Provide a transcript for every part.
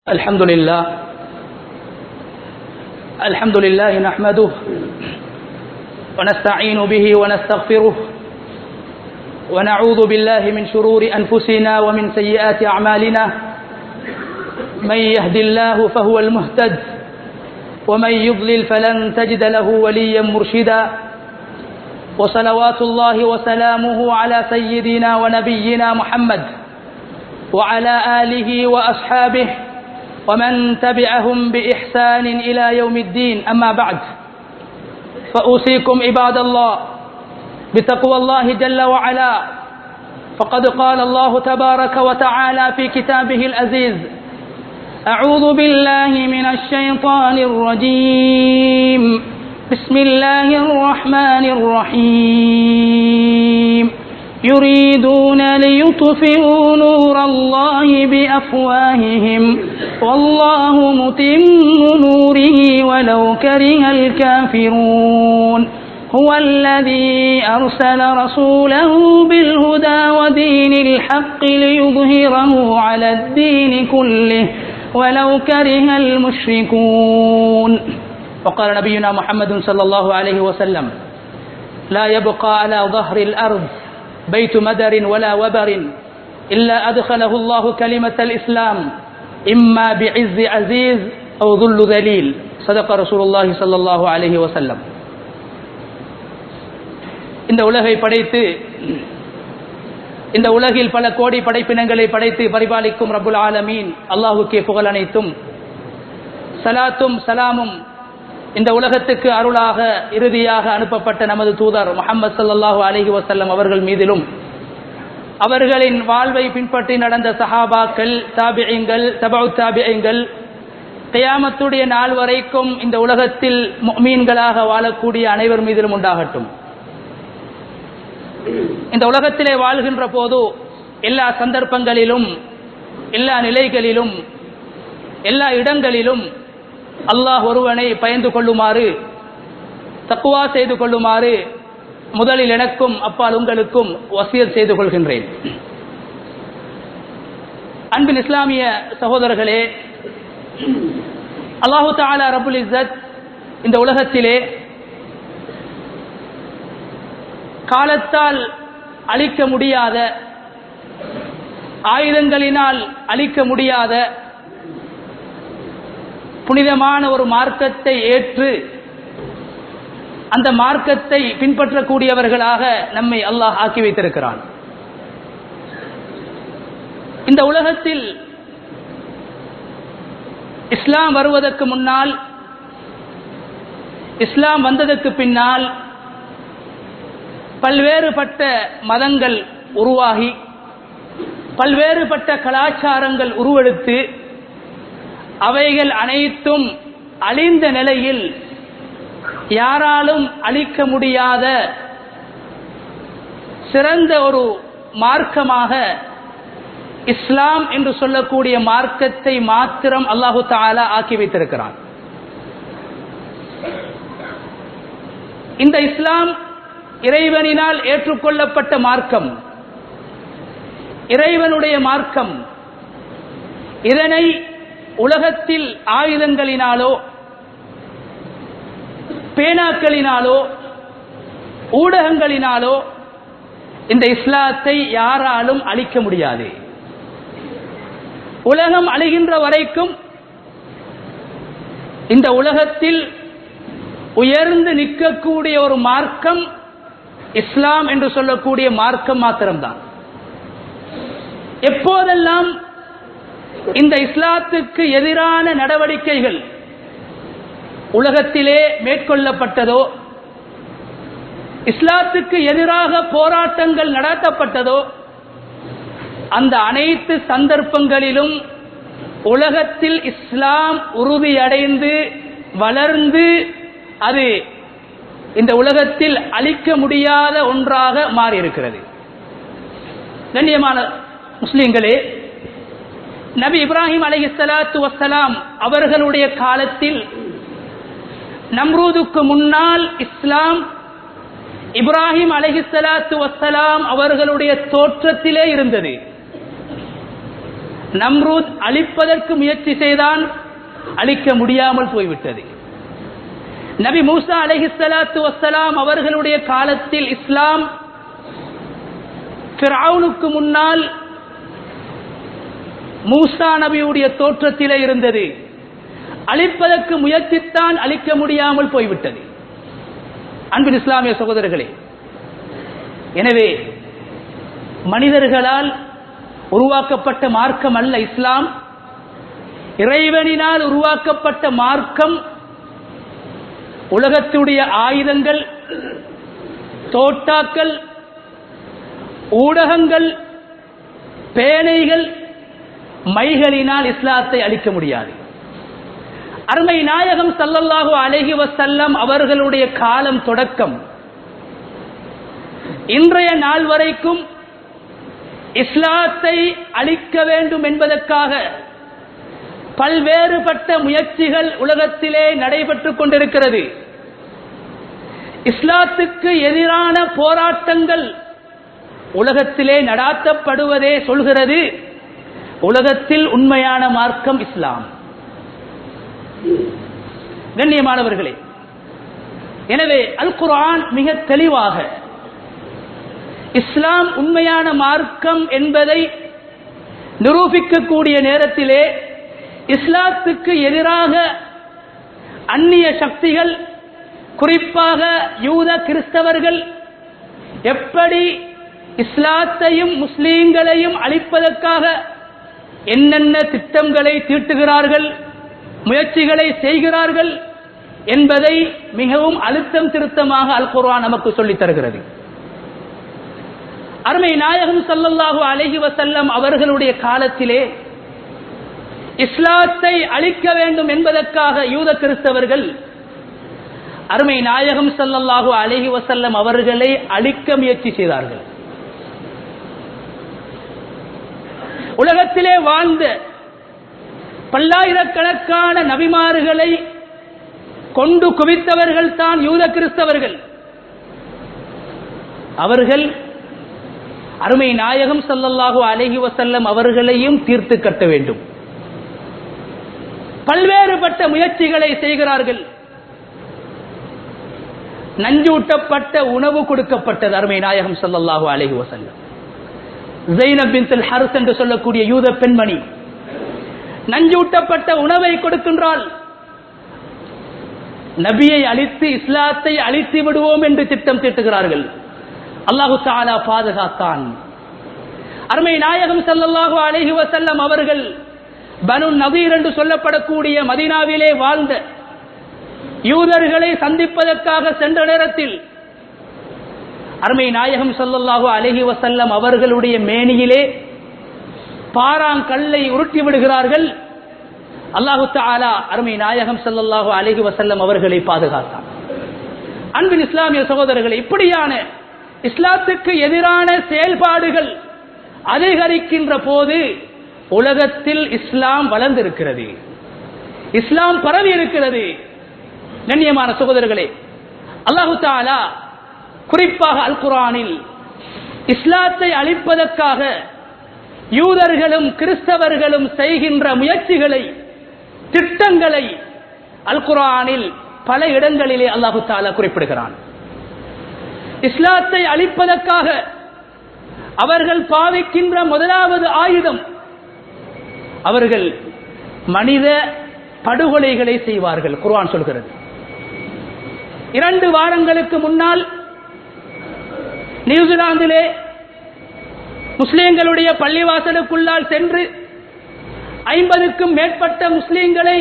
الحمد لله الحمد لله نحمده ونستعين به ونستغفره ونعوذ بالله من شرور أنفسنا ومن سيئات أعمالنا من يهد الله فهو المهتد ومن يضلل فلن تجد له وليا مرشدا وصلوات الله وسلامه على سيدنا ونبينا محمد وعلى آله وأصحابه ومن تبعهم بإحسان إلى يوم الدين أما بعد فأوصيكم عباد الله بتقوى الله جل وعلا فقد قال الله تبارك وتعالى في كتابه العزيز أعوذ بالله من الشيطان الرجيم بسم الله الرحمن الرحيم يريدون ليطفئوا نور الله بأفواههم والله متم نوره ولو كره الكافرون هو الذي أرسل رسوله بالهدى ودين الحق ليظهره على الدين كله ولو كره المشركون وقال نبينا محمد صلى الله عليه وسلم لا يبقى على ظهر الأرض بيت مدر ولا وبر إلا أدخله الله كلمة الإسلام إما بعز عزيز أو ذل ذليل صدق رسول الله صلى الله عليه وسلم இந்த உலகை படைத்து இந்த உலகில் பல கோடி படைப்பினங்களை படைத்து பரிபாலிக்கும் ரபுல் ஆலமீன் அல்லாஹுக்கே புகழ் அனைத்தும் சலாத்தும் சலாமும் இந்த உலகத்துக்கு அருளாக இறுதியாக அனுப்பப்பட்ட நமது தூதர் முகமது சல்லாஹூ அலஹி வசல்லம் அவர்கள் மீதிலும் அவர்களின் வாழ்வை பின்பற்றி நடந்த சஹாபாக்கள் தாபியங்கள் தபு தாபியங்கள் கயாமத்துடைய நாள் வரைக்கும் இந்த உலகத்தில் மீன்களாக வாழக்கூடிய அனைவர் மீதிலும் உண்டாகட்டும் இந்த உலகத்திலே வாழ்கின்ற போது எல்லா சந்தர்ப்பங்களிலும் எல்லா நிலைகளிலும் எல்லா இடங்களிலும் அல்லாஹ் ஒருவனை பயந்து கொள்ளுமாறு தக்குவா செய்து கொள்ளுமாறு முதலில் எனக்கும் அப்பால் உங்களுக்கும் வசியல் செய்து கொள்கின்றேன் அன்பின் இஸ்லாமிய சகோதரர்களே அல்லாஹு தாலா ரபுல் இசத் இந்த உலகத்திலே காலத்தால் அழிக்க முடியாத ஆயுதங்களினால் அழிக்க முடியாத புனிதமான ஒரு மார்க்கத்தை ஏற்று அந்த மார்க்கத்தை பின்பற்றக்கூடியவர்களாக நம்மை அல்லாஹ் ஆக்கி வைத்திருக்கிறான் இந்த உலகத்தில் இஸ்லாம் வருவதற்கு முன்னால் இஸ்லாம் வந்ததற்கு பின்னால் பல்வேறுபட்ட மதங்கள் உருவாகி பல்வேறுபட்ட கலாச்சாரங்கள் உருவெடுத்து அவைகள் அனைத்தும் அழிந்த நிலையில் யாராலும் அழிக்க முடியாத சிறந்த ஒரு மார்க்கமாக இஸ்லாம் என்று சொல்லக்கூடிய மார்க்கத்தை மாத்திரம் அல்லாஹு தாலா ஆக்கி வைத்திருக்கிறான் இந்த இஸ்லாம் இறைவனினால் ஏற்றுக்கொள்ளப்பட்ட மார்க்கம் இறைவனுடைய மார்க்கம் இதனை உலகத்தில் ஆயுதங்களினாலோ பேனாக்களினாலோ ஊடகங்களினாலோ இந்த இஸ்லாத்தை யாராலும் அழிக்க முடியாது உலகம் அழிகின்ற வரைக்கும் இந்த உலகத்தில் உயர்ந்து நிற்கக்கூடிய ஒரு மார்க்கம் இஸ்லாம் என்று சொல்லக்கூடிய மார்க்கம் மாத்திரம்தான் எப்போதெல்லாம் இந்த இஸ்லாத்துக்கு எதிரான நடவடிக்கைகள் உலகத்திலே மேற்கொள்ளப்பட்டதோ இஸ்லாத்துக்கு எதிராக போராட்டங்கள் நடத்தப்பட்டதோ அந்த அனைத்து சந்தர்ப்பங்களிலும் உலகத்தில் இஸ்லாம் உறுதியடைந்து வளர்ந்து அது இந்த உலகத்தில் அழிக்க முடியாத ஒன்றாக மாறியிருக்கிறது கண்ணியமான முஸ்லிம்களே நபி இப்ராஹிம் அலி சலாத்து வசலாம் அவர்களுடைய காலத்தில் நம்ரூதுக்கு முன்னால் இஸ்லாம் இப்ராஹிம் அலஹி சலாத்து வசலாம் அவர்களுடைய தோற்றத்திலே இருந்தது நம்ரூத் அழிப்பதற்கு முயற்சி செய்தான் அழிக்க முடியாமல் போய்விட்டது நபி மூசா அலைஹிஸ்ஸலாத்து வஸ்ஸலாம் அவர்களுடைய காலத்தில் இஸ்லாம் ஃபிரௌனுக்கு முன்னால் மூசா நபியுடைய தோற்றத்திலே இருந்தது அழிப்பதற்கு முயற்சித்தான் அழிக்க முடியாமல் போய்விட்டது அன்பின் இஸ்லாமிய சகோதரர்களே எனவே மனிதர்களால் உருவாக்கப்பட்ட மார்க்கம் அல்ல இஸ்லாம் இறைவனினால் உருவாக்கப்பட்ட மார்க்கம் உலகத்துடைய ஆயுதங்கள் தோட்டாக்கள் ஊடகங்கள் பேனைகள் மைகளினால் இஸ்லாத்தை அளிக்க முடியாது அருமை நாயகம் சல்லல்லாஹு அலைஹி வசல்லம் அவர்களுடைய காலம் தொடக்கம் இன்றைய நாள் வரைக்கும் இஸ்லாத்தை அளிக்க வேண்டும் என்பதற்காக பல்வேறுபட்ட முயற்சிகள் உலகத்திலே நடைபெற்றுக் கொண்டிருக்கிறது இஸ்லாத்துக்கு எதிரான போராட்டங்கள் உலகத்திலே நடாத்தப்படுவதே சொல்கிறது உலகத்தில் உண்மையான மார்க்கம் இஸ்லாம் கண்ணியமானவர்களே எனவே அல் குர்ஆன் மிக தெளிவாக இஸ்லாம் உண்மையான மார்க்கம் என்பதை நிரூபிக்கக்கூடிய நேரத்திலே இஸ்லாத்துக்கு எதிராக அந்நிய சக்திகள் குறிப்பாக யூத கிறிஸ்தவர்கள் எப்படி இஸ்லாத்தையும் முஸ்லீம்களையும் அழிப்பதற்காக என்னென்ன திட்டங்களை தீட்டுகிறார்கள் முயற்சிகளை செய்கிறார்கள் என்பதை மிகவும் அழுத்தம் திருத்தமாக அல் குர்ஆன் நமக்கு சொல்லித் தருகிறது அருமை நாயகம் சல்லல்லாஹு அலைஹி வசல்லம் அவர்களுடைய காலத்திலே இஸ்லாத்தை அழிக்க வேண்டும் என்பதற்காக யூத கிறிஸ்தவர்கள் அருமை நாயகம் சல்லல்லாஹு அலைஹி வசல்லம் அவர்களை அழிக்க முயற்சி செய்தார்கள் உலகத்திலே வாழ்ந்த பல்லாயிரக்கணக்கான நபிமார்களை கொண்டு குவித்தவர்கள் தான் யூத கிறிஸ்தவர்கள் அவர்கள் அருமை நாயகம் சல்லல்லாஹு அலைஹி வசல்லம் அவர்களையும் தீர்த்து கட்ட வேண்டும் பல்வேறுபட்ட முயற்சிகளை செய்கிறார்கள் நஞ்சூட்டப்பட்ட உணவு கொடுக்கப்பட்டது அருமை நாயகம் சல்லல்லாஹு அலைஹி வசல்லம் ஜெய்னப் பின் ஹர்ஸ் என்று சொல்லக்கூடிய யூத பெண்மணி நஞ்சூட்டப்பட்ட உணவை கொடுக்கின்றால் நபியை அழித்து இஸ்லாத்தை அழித்து விடுவோம் என்று திட்டம் தீட்டுகிறார்கள் அல்லாஹு தாலா பாதுகாத்தான் அருமை நாயகம் சல்லல்லாஹு அலைஹி வசல்லம் அவர்கள் பனு நதீர் என்று சொல்லப்படக்கூடிய மதீனாவிலே வாழ்ந்த யூதர்களை சந்திப்பதற்காக சென்ற நேரத்தில் அருமை நாயகம் சல்லல்லாஹு அலைஹி வசல்லம் அவர்களுடைய மேனியிலே பாராங்கல்லை உருட்டி விடுகிறார்கள் அல்லாஹு தாலா அருமை நாயகம் சல்லல்லாஹு அலைஹி வசல்லம் அவர்களை பாதுகாத்தார் அன்பின் இஸ்லாமிய சகோதரர்கள் இப்படியான இஸ்லாத்துக்கு எதிரான செயல்பாடுகள் அதிகரிக்கின்ற போது உலகத்தில் இஸ்லாம் வளர்ந்திருக்கிறது இஸ்லாம் பரவி இருக்கிறது கண்ணியமான சகோதரர்களே அல்லாஹு தாலா குறிப்பாக அல் குரானில் இஸ்லாத்தை அழிப்பதற்காக யூதர்களும் கிறிஸ்தவர்களும் செய்கின்ற முயற்சிகளை திட்டங்களை அல் குரானில் பல இடங்களிலே அல்லாஹு தாலா குறிப்பிடுகிறான் இஸ்லாத்தை அழிப்பதற்காக அவர்கள் பாவிக்கின்ற முதலாவது ஆயுதம் அவர்கள் மனித படுகொலைகளை செய்வார்கள் குர்ஆன் சொல்கிறது இரண்டு வாரங்களுக்கு முன்னால் நியூசிலாந்திலே முஸ்லிம்களுடைய பள்ளிவாசலுக்குள்ளால் சென்று ஐம்பதுக்கும் மேற்பட்ட முஸ்லிம்களை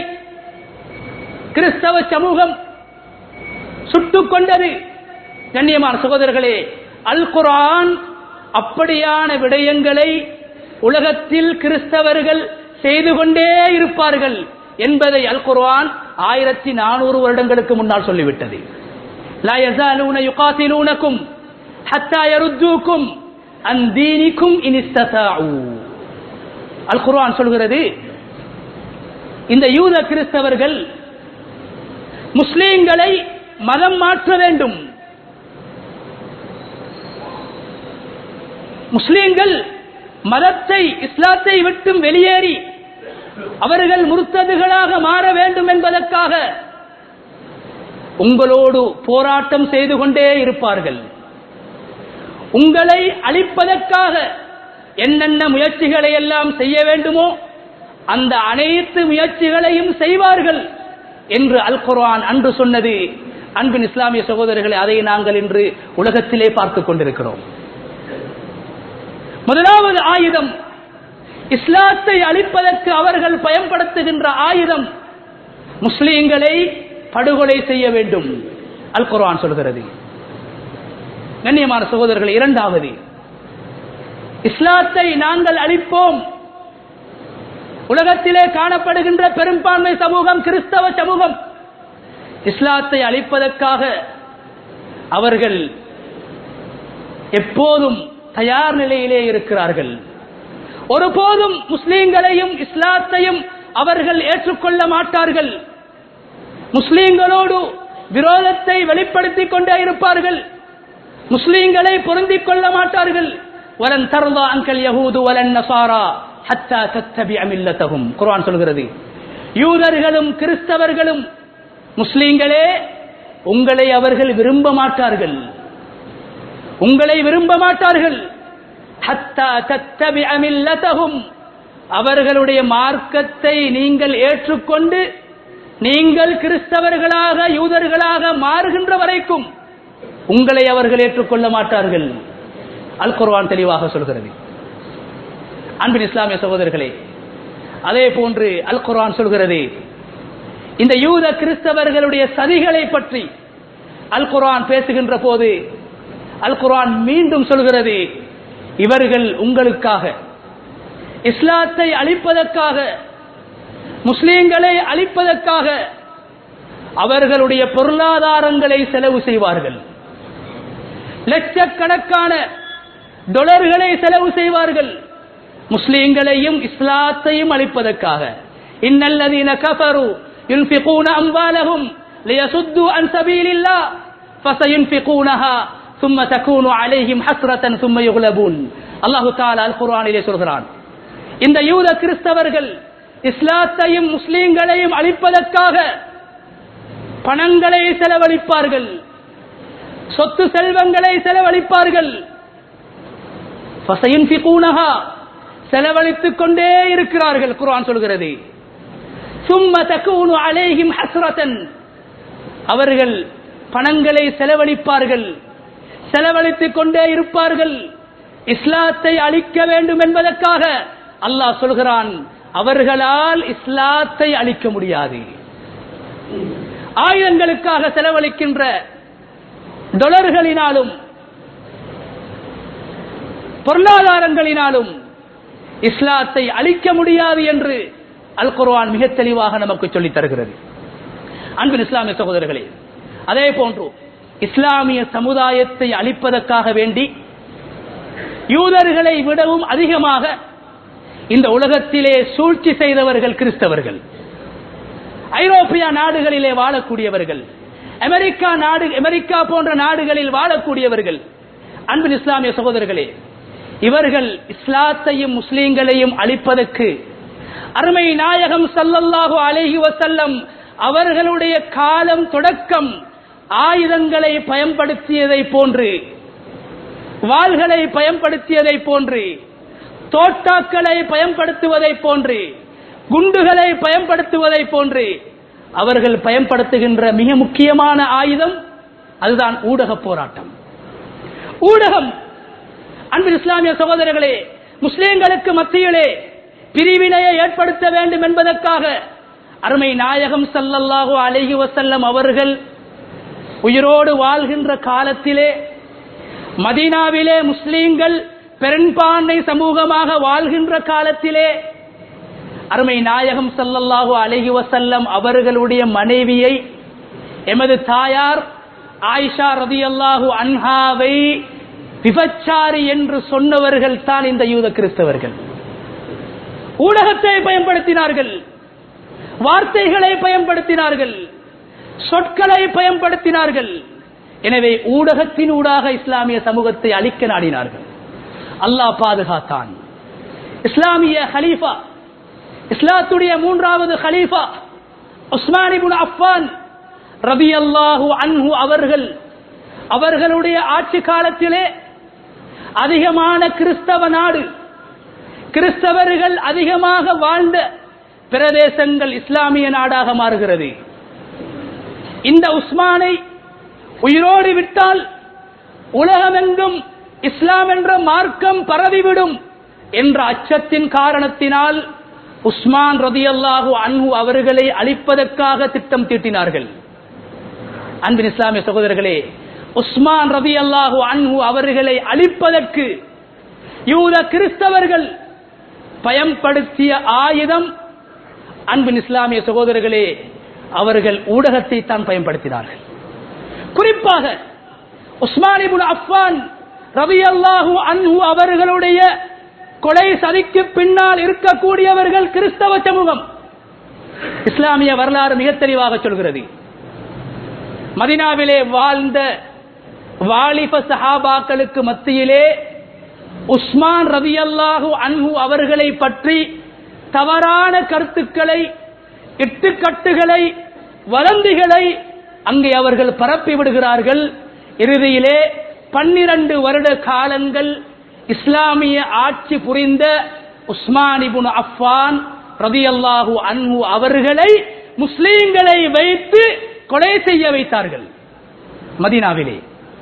கிறிஸ்தவ சமூகம் சுட்டுக் கொண்டது கண்ணியமான சகோதரர்களே அல் குரான் அப்படியான விடயங்களை உலகத்தில் கிறிஸ்தவர்கள் செய்து கொண்டே இருப்பார்கள் என்பதை அல் குர்ஆன் ஆயிரத்தி நானூறு வருடங்களுக்கு முன்னால் சொல்லிவிட்டது லா யஸாலூன யுகாத்திலூனக்கும் ஹத்தா யருத்தூக்கும் அன் தீனிக்கும் இன் இஸ்ததாஉ அல் குர்ஆன் சொல்கிறது இந்த யூத கிறிஸ்தவர்கள் முஸ்லிம்களை மதம் மாற்ற வேண்டும் முஸ்லிம்கள் மதத்தை இஸ்லாத்தை விட்டும் வெளியேறி அவர்கள் முர்த்ததுகளாக மாற வேண்டும் என்பதற்காக உங்களோடு போராட்டம் செய்து கொண்டே இருப்பார்கள் உங்களை அழிப்பதற்காக என்னென்ன முயற்சிகளை எல்லாம் செய்ய வேண்டுமோ அந்த அனைத்து முயற்சிகளையும் செய்வார்கள் என்று அல் குர்ஆன் அன்று சொன்னது அன்பின் இஸ்லாமிய சகோதரர்களை அதை நாங்கள் இன்று உலகத்திலே பார்த்துக் கொண்டிருக்கிறோம் முதலாவது ஆயுதம் இஸ்லாத்தை அழிப்பதற்கு அவர்கள் பயன்படுத்துகின்ற ஆயுதம் முஸ்லீம்களை படுகொலை செய்ய வேண்டும் அல் குர்ஆன் சொல்கிறது கண்ணியமான சகோதரர்கள் இரண்டாவது இஸ்லாத்தை நாங்கள் அழிப்போம் உலகத்திலே காணப்படுகின்ற பெரும்பான்மை சமூகம் கிறிஸ்தவ சமூகம் இஸ்லாத்தை அழிப்பதற்காக அவர்கள் எப்போதும் தயார் நிலையிலே இருக்கிறார்கள் ஒருபோதும் முஸ்லீம்களையும் இஸ்லாத்தையும் அவர்கள் ஏற்றுக்கொள்ள மாட்டார்கள் முஸ்லீம்களோடு விரோதத்தை வெளிப்படுத்திக் கொண்டே இருப்பார்கள் முஸ்லீம்களை பொருந்திக் கொள்ள மாட்டார்கள் வலன் தர்லா அங்கல் யஹூது வலன் நசாரா ஹத்தா தத்தபி அமில்லத்தகும் குர்ஆன் சொல்கிறது யூதர்களும் கிறிஸ்தவர்களும் முஸ்லீம்களே உங்களை அவர்கள் விரும்ப மாட்டார்கள் உங்களை விரும்ப மாட்டார்கள் ஹத்தா தத்தபி அமில்லத்தகும் அவர்களுடைய மார்க்கத்தை நீங்கள் ஏற்றுக்கொண்டு நீங்கள் கிறிஸ்தவர்களாக யூதர்களாக மாறுகின்ற வரைக்கும் உங்களை அவர்கள் ஏற்றுக்கொள்ள மாட்டார்கள் அல் குர்ஆன் தெளிவாக சொல்கிறது அன்பின் இஸ்லாமிய சகோதரர்களே அதே போன்று அல் குர்ஆன் சொல்கிறது இந்த யூத கிறிஸ்தவர்களுடைய சதிகளை பற்றி அல் குர்ஆன் பேசுகின்ற போது அல் குர்ஆன் மீண்டும் சொல்கிறது இவர்கள் உங்களுக்காக இஸ்லாத்தை அழிப்பதற்காக முஸ்லீம்களை அழிப்பதற்காக அவர்களுடைய பொருளாதாரங்களை செலவு செய்வார்கள் லட்சக்கணக்கான டொலர்களை செலவு செய்வார்கள் முஸ்லீம்களையும் இஸ்லாத்தையும் அழிப்பதற்காக இன்னல்லதீன கஃபரு யுன்ஃபிகூன அம்வாலஹும் லியசுத்து அன் சபீலில்லாஹ் ஃபஸயுன்ஃபிகூனஹா ثم تكون عليهم حسرة ثم يغلبون அல்லாஹ் தஆலா அல் குர்ஆனிலே சொல்கிறான் இந்த யூத கிறிஸ்தவர்கள் இஸ்லாத்தையும் முஸ்லீம்களையும் அழிப்பதற்காக பணங்களை செலவழிப்பார்கள் சொத்து செல்வங்களை செலவழிப்பார்கள் ஃபசயுன்ஃபிகூனஹா செலவழித்துக் கொண்டே இருக்கிறார்கள் குர்ஆன் சொல்கிறது சும்ம தக்கூனு அலைஹிம் ஹஸ்ரத்தன் அவர்கள் பணங்களை செலவழிப்பார்கள் செலவழித்துக் கொண்டே இருப்பார்கள் இஸ்லாத்தை அழிக்க வேண்டும் என்பதற்காக அல்லாஹ் சொல்கிறான் அவர்களால் இஸ்லாத்தை அழிக்க முடியாது ஆயுதங்களுக்காக செலவழிக்கின்ற டொலர்களினாலும் பொருளாதாரங்களினாலும் இஸ்லாத்தை அழிக்க முடியாது என்று அல் குர்ஆன் மிக தெளிவாக நமக்கு சொல்லித் தருகிறது அன்பின் இஸ்லாமிய சகோதரர்களே அதே போன்று இஸ்லாமிய சமுதாயத்தை அழிப்பதற்காக வேண்டி யூதர்களை விடவும் அதிகமாக இந்த உலகத்திலே சூழ்ச்சி செய்தவர்கள் கிறிஸ்தவர்கள் ஐரோப்பிய நாடுகளிலே வாழக்கூடியவர்கள் அமெரிக்கா நாடு அமெரிக்கா போன்ற நாடுகளில் வாழக்கூடியவர்கள் அன்பின் இஸ்லாமிய சகோதரர்களே இவர்கள் இஸ்லாத்தையும் முஸ்லீம்களையும் அழிப்பதற்கு அருமை நாயகம் சல்லல்லாஹு அலைஹி வசல்லம் அவர்களுடைய காலம் தொடக்கம் ஆயுதங்களை பயன்படுத்தியதை போன்று வாள்களை பயன்படுத்தியதை போன்று தோட்டாக்களை பயன்படுத்துவதை போன்று குண்டுகளை பயன்படுத்துவதை போன்று அவர்கள் பயன்படுத்துகின்ற மிக முக்கியமான ஆயுதம் அதுதான் ஊடக போராட்டம் ஊடகம் அன்பின் இஸ்லாமிய சகோதரர்களே முஸ்லிம்களுக்கு மத்தியிலே பிரிவினையை ஏற்படுத்த வேண்டும் என்பதற்காக அருமை நாயகம் சல்லல்லாஹு அலைஹி வசல்லம் அவர்கள் உயிரோடு வாழ்கின்ற காலத்திலே மதீனாவிலே முஸ்லீம்கள் பெரும்பான்மை சமூகமாக வாழ்கின்ற காலத்திலே அருமை நாயகம் சல்லல்லாஹு அலைஹி வசல்லம் அவர்களுடைய மனைவியை எமது தாயார் ஆயிஷா ரதியல்லாஹு அன்ஹாவை விபச்சாரி என்று சொன்னவர்கள் தான் இந்த யூத கிறிஸ்தவர்கள் ஊடகத்தை பயன்படுத்தினார்கள் வார்த்தைகளை பயன்படுத்தினார்கள் சொற்களை பயன்படுத்தினார்கள் எனவே ஊடகத்தின் ஊடாக இஸ்லாமிய சமூகத்தை அழிக்க நாடினார்கள் அல்லாஹ் பாதுகாத்தான் இஸ்லாமிய ஹலீஃபா இஸ்லாத்துடைய மூன்றாவது ஹலீஃபா உஸ்மான் இப்னு அஃபான் ரபியல்லாஹு அன்ஹு அவர்கள் அவர்களுடைய ஆட்சி காலத்திலே அதிகமான கிறிஸ்தவ நாடு கிறிஸ்தவர்கள் அதிகமாக வாழ்ந்த பிரதேசங்கள் இஸ்லாமிய நாடாக மாறுகிறது இந்த உஸ்மானை உயிரோடு விட்டால் உலகமெங்கும் இஸ்லாம் என்ற மார்க்கம் பரவிவிடும் என்ற அச்சத்தின் காரணத்தினால் உஸ்மான் ரதியல்லாஹு அன்ஹு அவர்களை அழிப்பதற்காக திட்டம் தீட்டினார்கள் அன்பின் இஸ்லாமிய சகோதரர்களே உஸ்மான் ரதி அல்லாஹு அன்ஹு அவர்களை அழிப்பதற்கு யூத கிறிஸ்தவர்கள் பயன்படுத்திய ஆயுதம் அன்பின் இஸ்லாமிய சகோதரர்களே அவர்கள் ஊடகத்தை தான் பயன்படுத்தினார்கள் குறிப்பாக உஸ்மானிபுல் அஃபான் ரவி அல்லாஹு அன்ஹு அவர்களுடைய கொலை சதிக்கு பின்னால் இருக்கக்கூடியவர்கள் கிறிஸ்தவ சமூகம் இஸ்லாமிய வரலாறு மிக தெளிவாக சொல்கிறது மதினாவிலே வாழ்ந்த வாலிப சஹாபாக்களுக்கு மத்தியிலே உஸ்மான் ரவி அல்லாஹு அன்ஹு அவர்களை பற்றி தவறான கருத்துக்களை இட்டுக்கட்டுகளை வதந்திகளை அங்கே அவர்கள் பரப்பி விடுகிறார்கள் இறுதியிலே பன்னிரண்டு வருட காலங்கள் இஸ்லாமிய ஆட்சி புரிந்த உஸ்மானிபுன் அஃபான் ரதி அல்லாஹு அன்ஹு அவர்களை முஸ்லீம்களை வைத்து கொலை செய்ய வைத்தார்கள் மதீனாவிலே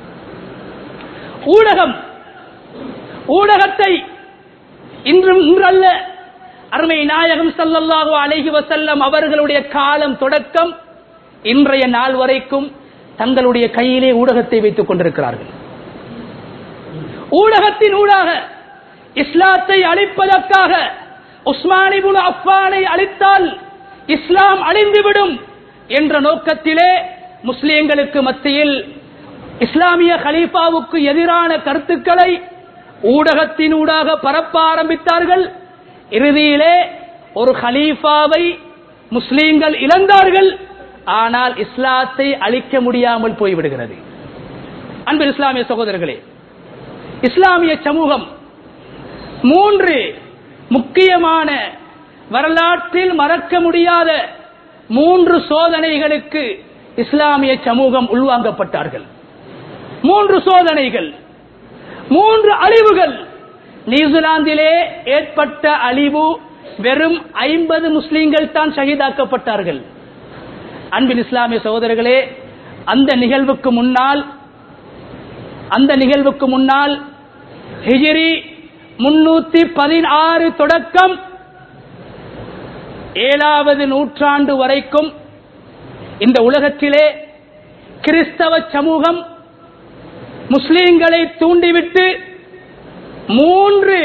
ஊடகம் ஊடகத்தை இன்றும் இன்றல்ல அருமை நாயகம் சல்லல்லாஹு அலைஹி வசல்லம் அவர்களுடைய காலம் தொடக்கம் இன்றைய நாள் வரைக்கும் தங்களுடைய கையிலே ஊடகத்தை வைத்துக் கொண்டிருக்கிறார்கள் ஊடகத்தின் ஊடாக இஸ்லாத்தை அழிப்பதற்காக உஸ்மானிபுல் அஃபானை அழித்தால் இஸ்லாம் அழிந்துவிடும் என்ற நோக்கத்திலே முஸ்லிம்களுக்கு மத்தியில் இஸ்லாமிய கலீஃபாவுக்கு எதிரான கருத்துக்களை ஊடகத்தினூடாக பரப்ப ஆரம்பித்தார்கள் இறுதியிலே ஒரு ஹலீஃபாவை முஸ்லீம்கள் இழந்தார்கள் ஆனால் இஸ்லாத்தை அழிக்க முடியாமல் போய்விடுகிறது அன்பு இஸ்லாமிய சகோதரர்களே இஸ்லாமிய சமூகம் மூன்று முக்கியமான வரலாற்றில் மறக்க முடியாத மூன்று சோதனைகளுக்கு இஸ்லாமிய சமூகம் உள்வாங்கப்பட்டார்கள் மூன்று சோதனைகள் மூன்று அழிவுகள் நியூசிலாந்திலே ஏற்பட்ட அழிவு வெறும் ஐம்பது முஸ்லீம்கள் தான் ஷஹீதாக்கப்பட்டார்கள் அன்பின் இஸ்லாமிய சகோதரர்களே அந்த நிகழ்வுக்கு முன்னால் அந்த நிகழ்வுக்கு முன்னால் ஹிஜிரி முன்னூத்தி பதினாறு தொடக்கம் ஏழாவது நூற்றாண்டு வரைக்கும் இந்த உலகத்திலே கிறிஸ்தவ சமூகம் முஸ்லீம்களை தூண்டிவிட்டு மூன்று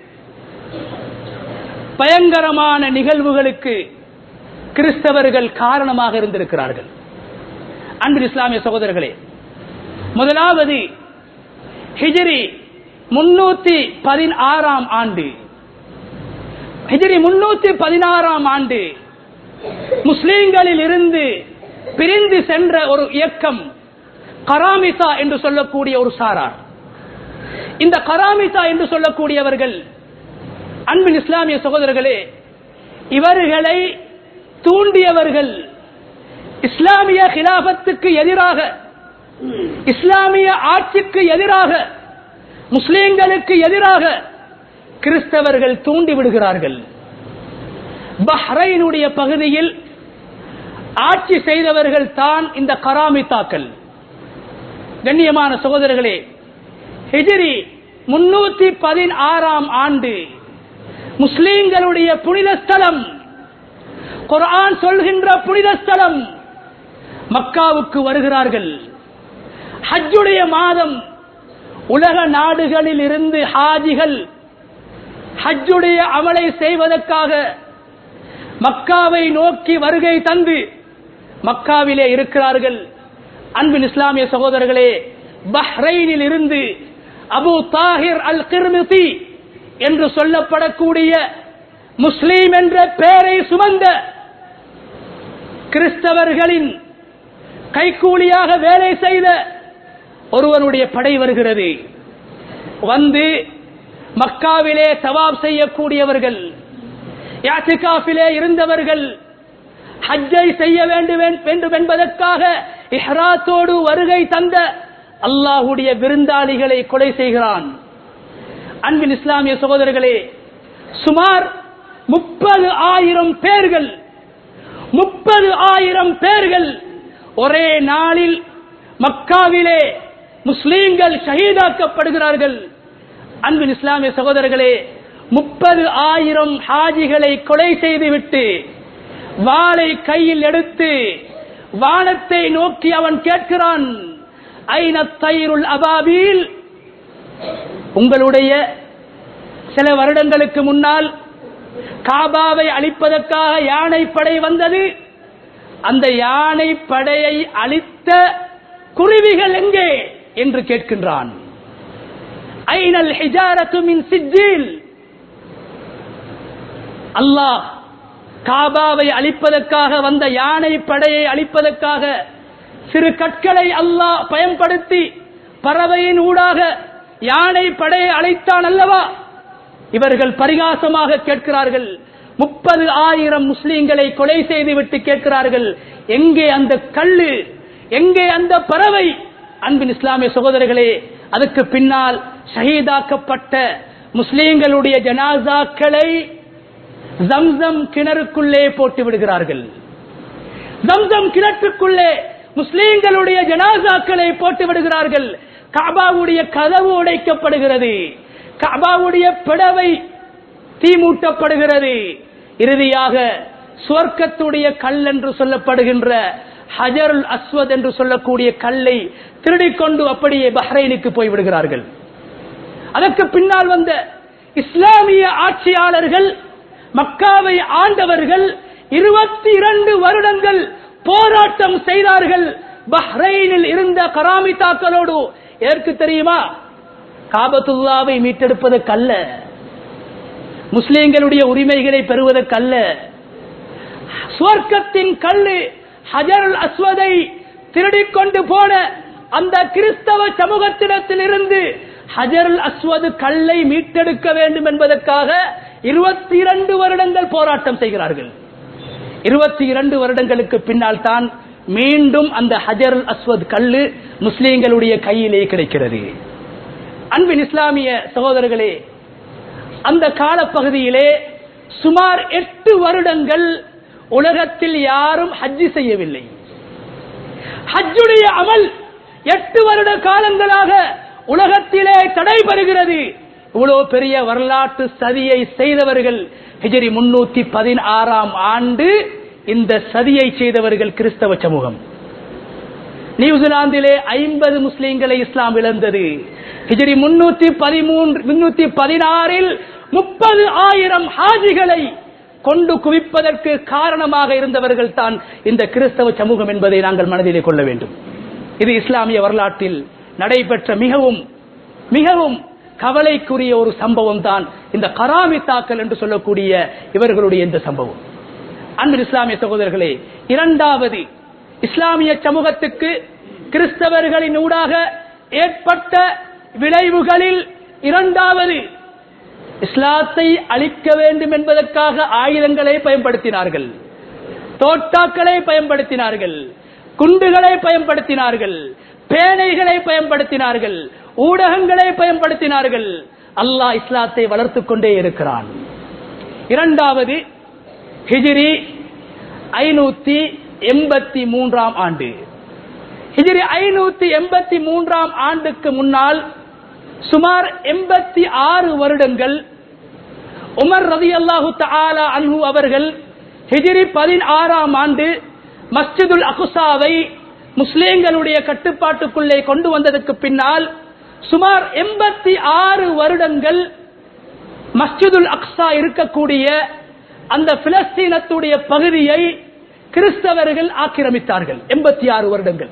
பயங்கரமான நிகழ்வுகளுக்கு கிறிஸ்தவர்கள் காரணமாக இருந்திருக்கிறார்கள் அன்பு இஸ்லாமிய சகோதரர்களே முதலாவது ஹிஜிரி முன்னூத்தி பதினாறாம் ஆண்டு ஹிஜிரி முன்னூத்தி பதினாறாம் ஆண்டு முஸ்லீம்களில் இருந்து பிரிந்து சென்ற ஒரு இயக்கம் கராமிசா என்று சொல்லக்கூடிய ஒரு சாரார் இந்த கராமிசா என்று சொல்லக்கூடியவர்கள் அன்பின் இஸ்லாமிய சகோதரர்களே இவர்களை தூண்டியவர்கள் இஸ்லாமிய கிலாபத்துக்கு எதிராக இஸ்லாமிய ஆட்சிக்கு எதிராக முஸ்லிம்களுக்கு எதிராக கிறிஸ்தவர்கள் தூண்டி விடுகிறார்கள் பஹ்ரைனுடைய பகுதியில் ஆட்சி செய்தவர்கள் தான் இந்த கராமித்தாக்கள் கண்ணியமான சகோதரர்களே ஹிஜிரி முன்னூத்தி பதினாறாம் ஆண்டு முஸ்லீம்களுடைய புனித ஸ்தலம் குர்ஆன் சொல்கின்ற புனித ஸ்தலம் மக்காவுக்கு வருகிறார்கள் ஹஜ்ஜுடைய மாதம் உலக நாடுகளில் இருந்து ஹாஜிகள் ஹஜ்ஜுடைய அமலை செய்வதற்காக மக்காவை நோக்கி வருகை தந்து மக்காவிலே இருக்கிறார்கள் அன்பின் இஸ்லாமிய சகோதரர்களே பஹ்ரைனில் இருந்து அபு தாஹிர் அல் கிர்மிதி என்று சொல்லப்படக்கூடிய முஸ்லீம் என்ற பெயரை சுமந்த கிறிஸ்தவர்களின் கைக்கூலியாக வேலை செய்த ஒருவனுடைய படை வருகிறது வந்து மக்காவிலே தவாப் செய்யக்கூடியவர்கள் யாத்திகாஃபிலே இருந்தவர்கள் ஹஜ்ஜை செய்ய வேண்டும் வேண்டும் என்பதற்காக இஹ்ராத்தோடு வருகை தந்த அல்லாஹுடைய விருந்தாளிகளை கொலை செய்கிறான் அன்பின் இஸ்லாமிய சகோதரர்களே சுமார் முப்பது ஆயிரம் பேர்கள் முப்பது ஆயிரம் பேர்கள் ஒரே நாளில் மக்காவிலே முஸ்லீம்கள் ஷஹீதாக்கப்படுகிறார்கள் அன்பின் இஸ்லாமிய சகோதரர்களே முப்பது ஆயிரம் ஹாஜிகளை கொலை செய்துவிட்டு வாளை கையில் எடுத்து வானத்தை நோக்கி அவன் கேட்கிறான் ஐன தயிருள் அபாபீல் உங்களுடைய சில வருடங்களுக்கு முன்னால் காபாவை அழிப்பதற்காக யானை படை வந்தது அந்த யானை படையை அழித்த குருவிகள் எங்கே என்று கேட்கின்றான் ஐனல் ஹிஜாரத்து மின் சிஜில் அல்லாஹ் காபாவை அழிப்பதற்காக வந்த யானை படையை அழிப்பதற்காக சிறு கற்களை அல்லாஹ் பயன்படுத்தி பறவையின் ஊடாக யானை படையை அழைத்தான் அல்லவா இவர்கள் பரிகாசமாக கேட்கிறார்கள் முப்பது ஆயிரம் முஸ்லீம்களை கொலை செய்துவிட்டு கேட்கிறார்கள் எங்கே அந்த கல்லு எங்கே அந்த பறவை அன்பின் இஸ்லாமிய சகோதரர்களே அதுக்கு பின்னால் ஷஹீதாக்கப்பட்ட முஸ்லீம்களுடைய ஜனாசாக்களை ஜம்சம் கிணறுக்குள்ளே போட்டு விடுகிறார்கள் ஜம்சம் கிணற்றுக்குள்ளே முஸ்லீம்களுடைய ஜனாசாக்களை போட்டு விடுகிறார்கள் காபாவுடைய கதவு உடைக்கப்படுகிறது காபாவுடைய பிடவை தீமூட்டப்படுகிறது இறுதியாக சுவர்க்கத்துடைய கல் என்று சொல்லப்படுகின்ற ஹஜருல் அஸ்வத் என்று சொல்லக்கூடிய கல்லை திருடிக்கொண்டு அப்படியே பஹ்ரைனுக்கு போய்விடுகிறார்கள் அதற்கு பின்னால் வந்த இஸ்லாமிய ஆட்சியாளர்கள் மக்காவை ஆண்டவர்கள் இருபத்தி இரண்டு வருடங்கள் போராட்டம் செய்தார்கள் பஹ்ரைனில் இருந்த கராமித்தாக்களோடு எதற்கு தெரியுமா காபத்துல்லாவை மீட்டெடுப்பதற்கல்ல முஸ்லிம்களுடைய உரிமைகளை பெறுவதற்கல்ல சுவர்க்கத்தின் கல்லு ஹஜருல் அஸ்வதை திருடிக் கொண்டு போன அந்த கிறிஸ்தவ சமூகத்திடத்தில் இருந்து ஹஜருல் அஸ்வது கல்லை மீட்டெடுக்க வேண்டும் என்பதற்காக இருபத்தி இரண்டு வருடங்கள் போராட்டம் செய்கிறார்கள் இருபத்தி இரண்டு வருடங்களுக்கு பின்னால் தான் மீண்டும் அந்த ஹஜருல் அஸ்வத் கல்லு முஸ்லீம்களுடைய கையிலே கிடைக்கிறது அன்பின் இஸ்லாமிய சகோதரர்களே அந்த காலப்பகுதியிலே சுமார் எட்டு வருடங்கள் உலகத்தில் யாரும் ஹஜ்ஜி செய்யவில்லை ஹஜ்ஜுடைய அமல் எட்டு வருட காலங்களாக உலகத்திலே தடைபடுகிறது இவ்வளவு பெரிய வரலாற்று சதியை செய்தவர்கள் ஹிஜரி முன்னூத்தி பதினாறாம் ஆண்டு இந்த சதியை செய்தவர்கள் கிறிஸ்தவ சமூகம் நியூசிலாந்திலே ஐம்பது முஸ்லீம்களை இஸ்லாம் இழந்தது ஹிஜரி முன்னூத்தி பதிமூன்று முன்னூத்தி பதினாறில் முப்பது ஆயிரம் ஹாஜிகளை கொண்டு குவிப்பதற்கு காரணமாக இருந்தவர்கள் தான் இந்த கிறிஸ்தவ சமூகம் என்பதை நாங்கள் மனதிலே கொள்ள வேண்டும் இது இஸ்லாமிய வரலாற்றில் நடைபெற்ற மிகவும் மிகவும் கவலைக்குரிய ஒரு சம்பவம் தான் இந்த கராமி தாக்கல் என்று சொல்லக்கூடிய இவர்களுடைய இந்த சம்பவம் அன்பு இஸ்லாமிய சகோதரர்களே இரண்டாவது இஸ்லாமிய சமூகத்துக்கு கிறிஸ்தவர்களின் ஊடாக ஏற்பட்ட விளைவுகளில் இரண்டாவது இஸ்லாத்தை அழிக்க வேண்டும் என்பதற்காக ஆயுதங்களை பயன்படுத்தினார்கள் தோட்டாக்களை பயன்படுத்தினார்கள் குண்டுகளை பயன்படுத்தினார்கள் பேனைகளை பயன்படுத்தினார்கள் ஊடகங்களை பயன்படுத்தினார்கள் அல்லாஹ் இஸ்லாத்தை வளர்த்துக் கொண்டே இருக்கிறான் இரண்டாவது ஹிஜிரி ஐநூத்தி எண்பத்தி மூன்றாம் ஆண்டு ஹிஜிரி ஐநூத்தி எண்பத்தி மூன்றாம் ஆண்டுக்கு முன்னால் சுமார் எண்பத்தி ஆறு வருடங்கள் உமர் ரதி அல்லாஹு தாலா அன்ஹு அவர்கள் ஹிஜிரி பதினாறாம் ஆண்டு மஸ்ஜிதுல் அகுசாவை முஸ்லிம்களுடைய கட்டுப்பாட்டுக்குள்ளே கொண்டு வந்ததற்கு பின்னால் சுமார் எண்பத்தி ஆறு வருடங்கள் மஸ்ஜிதுல் அக்ஸா இருக்கக்கூடிய அந்த பிலஸ்தீனத்துடைய பகுதியை கிறிஸ்தவர்கள் ஆக்கிரமித்தார்கள் எண்பத்தி ஆறு வருடங்கள்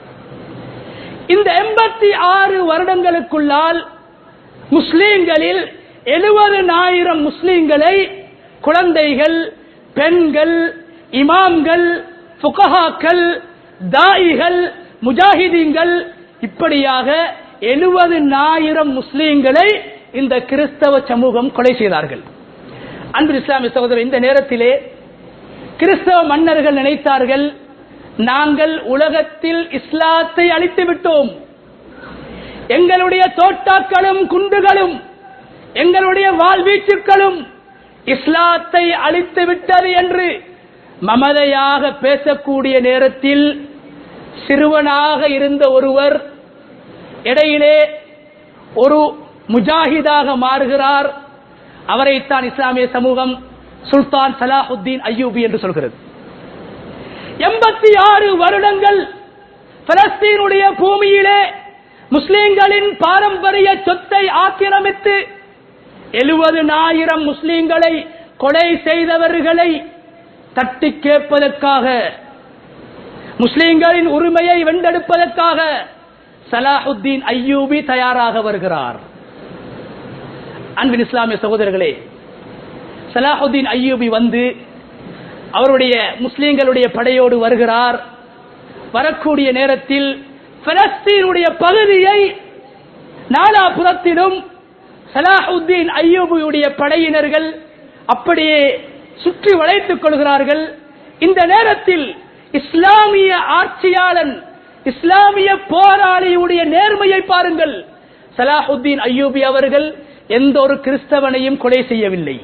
இந்த எண்பத்தி ஆறு வருடங்களுக்குள்ளால் முஸ்லீம்களில் எழுபதனாயிரம் முஸ்லீம்களை குழந்தைகள் பெண்கள் இமாம்கள் புகஹாக்கள் தாயிகள் முஜாஹிதீன்கள் இப்படியாக எழுபது ஆயிரம் முஸ்லீம்களை இந்த கிறிஸ்தவ சமூகம் கொலை செய்தார்கள் அன்பு இஸ்லாமிய சகோதரர் இந்த நேரத்திலே கிறிஸ்தவ மன்னர்கள் நினைத்தார்கள் நாங்கள் உலகத்தில் இஸ்லாத்தை அழித்து விட்டோம் எங்களுடைய தோட்டாக்களும் குண்டுகளும் எங்களுடைய வாழ்வீச்சுக்களும் இஸ்லாத்தை அழித்து விட்டது என்று மமதையாக பேசக்கூடிய நேரத்தில் சிறுவனாக இருந்த ஒருவர் இடையிலே ஒரு முஜாஹிதாக மாறுகிறார் அவரைத்தான் இஸ்லாமிய சமூகம் சுல்தான் சலாஹுத்தீன் அய்யூபி என்று சொல்கிறது எண்பத்தி ஆறு வருடங்கள் பலஸ்தீனுடைய பூமியிலே முஸ்லிம்களின் பாரம்பரிய சொத்தை ஆக்கிரமித்து எழுபதுனாயிரம் முஸ்லிம்களை கொலை செய்தவர்களை தட்டி கேட்பதற்காக முஸ்லிம்களின் உரிமையை வென்றெடுப்பதற்காக சலாஹுத்தீன் ஐயூபி தயாராக வருகிறார் அன்பின் இஸ்லாமிய சகோதரர்களே சலாஹுத்தீன் ஐயூபி வந்து அவருடைய முஸ்லிம்களுடைய படையோடு வருகிறார் வரக்கூடிய நேரத்தில் பலஸ்தீனுடைய பகுதியை நாலாபுரத்திலும் சலாஹுத்தீன் ஐயூபியுடைய படையினர்கள் அப்படியே சுற்றி வளைத்துக் கொள்கிறார்கள் இந்த நேரத்தில் இஸ்லாமிய ஆட்சியாளன் இஸ்லாமிய போராளியுடைய நேர்மையை பாருங்கள் சலாஹுத்தீன் ஐயூபி அவர்கள் எந்த ஒரு கிறிஸ்தவனையும் கொலை செய்யவில்லை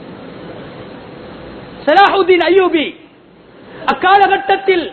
சலாஹுத்தீன் ஐயூபி அக்காலகட்டத்தில்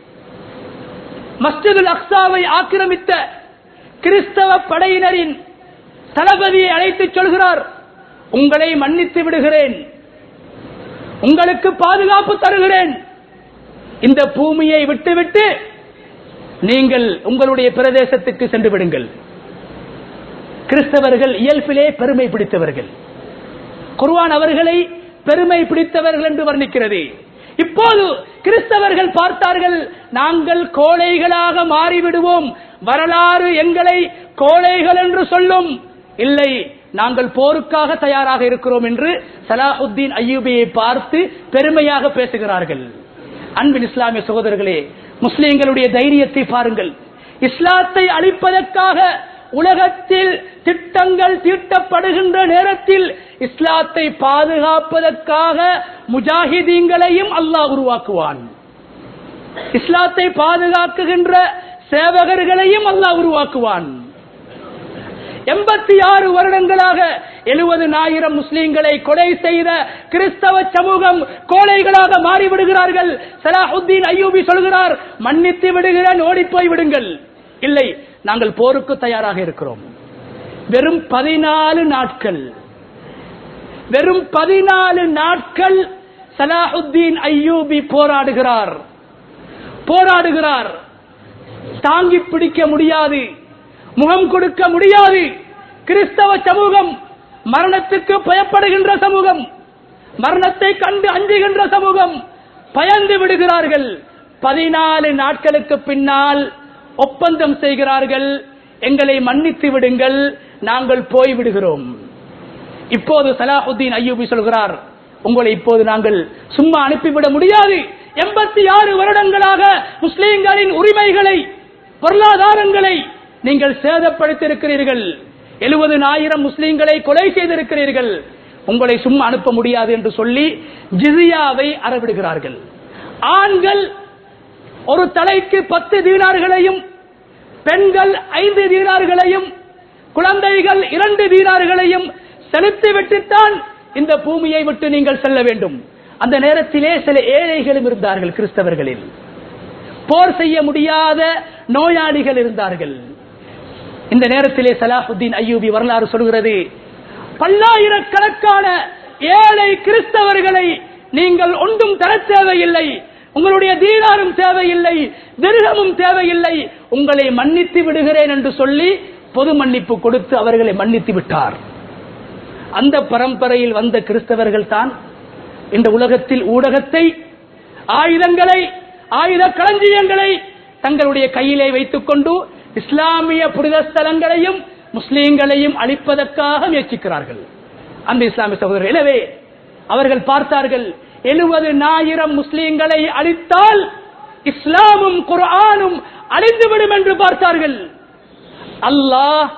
மஸ்ஜிதுல் அக்சாவை ஆக்கிரமித்த கிறிஸ்தவ படையினரின் தளபதியை அழைத்து சொல்கிறார் உங்களை மன்னித்து விடுகிறேன் உங்களுக்கு பாதுகாப்பு தருகிறேன் இந்த பூமியை விட்டுவிட்டு நீங்கள் உங்களுடைய பிரதேசத்துக்கு சென்று விடுங்கள் கிறிஸ்தவர்கள் இயல்பிலே பெருமை பிடித்தவர்கள் குர்வான் அவர்களை பெருமை பிடித்தவர்கள் என்று வர்ணிக்கிறது இப்போது கிறிஸ்தவர்கள் பார்த்தார்கள் நாங்கள் கோழைகளாக மாறிவிடுவோம் வரலாறு எங்களை கோழைகள் என்று சொல்லும் இல்லை நாங்கள் போருக்காக தயாராக இருக்கிறோம் என்று சலாஹுத்தீன் ஐயூபியை பார்த்து பெருமையாக பேசுகிறார்கள் அன்பின் இஸ்லாமிய சகோதரர்களே முஸ்லிம்களுடைய தைரியத்தை பாருங்கள் இஸ்லாத்தை அழிப்பதற்காக உலகத்தில் திட்டங்கள் தீட்டப்படுகின்ற நேரத்தில் இஸ்லாத்தை பாதுகாப்பதற்காக முஜாஹிதீன்களையும் அல்லாஹ் உருவாக்குவான் இஸ்லாத்தை பாதுகாக்குகின்ற சேவகர்களையும் அல்லாஹ் உருவாக்குவான் எண்பத்தி ஆறு வருடங்களாக எழுபதுனாயிரம் முஸ்லிம்களை கொலை செய்த கிறிஸ்தவ சமூகம் கோழைகளாக மாறிவிடுகிறார்கள் சலாஹுத்தீன் ஐயூபி சொல்கிறார் மன்னித்து விடுகிறேன் ஓடிப்போய் விடுங்கள் இல்லை நாங்கள் போருக்கு தயாராக இருக்கிறோம் வெறும் பதினாலு நாட்கள் வெறும் பதினாலு நாட்கள் சலாஹுத்தீன் ஐயூபி போராடுகிறார் போராடுகிறார் தாங்கி பிடிக்க முடியாது முகம் கொடுக்க முடியாது கிறிஸ்தவ சமூகம் மரணத்துக்கு பயப்படுகின்ற சமூகம் மரணத்தை கண்டு அஞ்சுகின்ற சமூகம் பயந்து விடுகிறார்கள் பதினாலு நாட்களுக்கு பின்னால் ஒப்பந்தம் செய்கிறார்கள் எங்களை மன்னித்து விடுங்கள் நாங்கள் போய் விடுகிறோம் இப்போது சலாஹுத்தீன் ஐயூபி சொல்கிறார் உங்களை இப்போது நாங்கள் சும்மா அனுப்பிவிட முடியாது எண்பத்தி ஆறு வருடங்களாக முஸ்லிம்களின் உரிமைகளை பொருளாதாரங்களை நீங்கள் சேதப்படுத்தியிருக்கிறீர்கள் எழுபதுனாயிரம் முஸ்லிம்களை கொலை செய்திருக்கிறீர்கள் உங்களை சும்மா அனுப்ப முடியாது என்று சொல்லி ஜிசியாவை அறவிடுகிறார்கள் ஆண்கள் ஒரு தலைக்கு பத்து தீனார்களையும் பெண்கள் ஐந்து தீனார்களையும் குழந்தைகள் இரண்டு தீனார்களையும் செலுத்திவிட்டுத்தான் இந்த பூமியை விட்டு நீங்கள் செல்ல வேண்டும் அந்த நேரத்திலே சில ஏழைகளும் இருந்தார்கள் கிறிஸ்தவர்களில் போர் செய்ய முடியாத நோயாளிகள் இருந்தார்கள் இந்த நேரத்திலே சலாஹுத்தீன் ஐயூபி வரலாறு சொல்கிறது பல்லாயிரக்கணக்கான ஏழை கிறிஸ்தவர்களை நீங்கள் ஒன்றும் தர தேவையில்லை உங்களுடைய தீனாரும் தேவையில்லை திருகமும் தேவையில்லை உங்களை மன்னித்து விடுகிறேன் என்று சொல்லி பொது மன்னிப்பு கொடுத்து அவர்களை மன்னித்து விட்டார் அந்த பரம்பரையில் வந்த கிறிஸ்தவர்கள் தான் இந்த உலகத்தில் ஊடகத்தை ஆயுதங்களை ஆயுத களஞ்சியங்களை தங்களுடைய கையிலே வைத்துக் கொண்டு இஸ்லாமிய புனித ஸ்தலங்களையும் முஸ்லீம்களையும் அழிப்பதற்காக முயற்சிக்கிறார்கள் அந்த இஸ்லாமிய சகோதரர் எனவே அவர்கள் பார்த்தார்கள் எழுபது முஸ்லீம்களை அழித்தால் இஸ்லாமும் குர்ஆனும் அழிந்துவிடும் என்று பார்த்தார்கள் அல்லாஹ்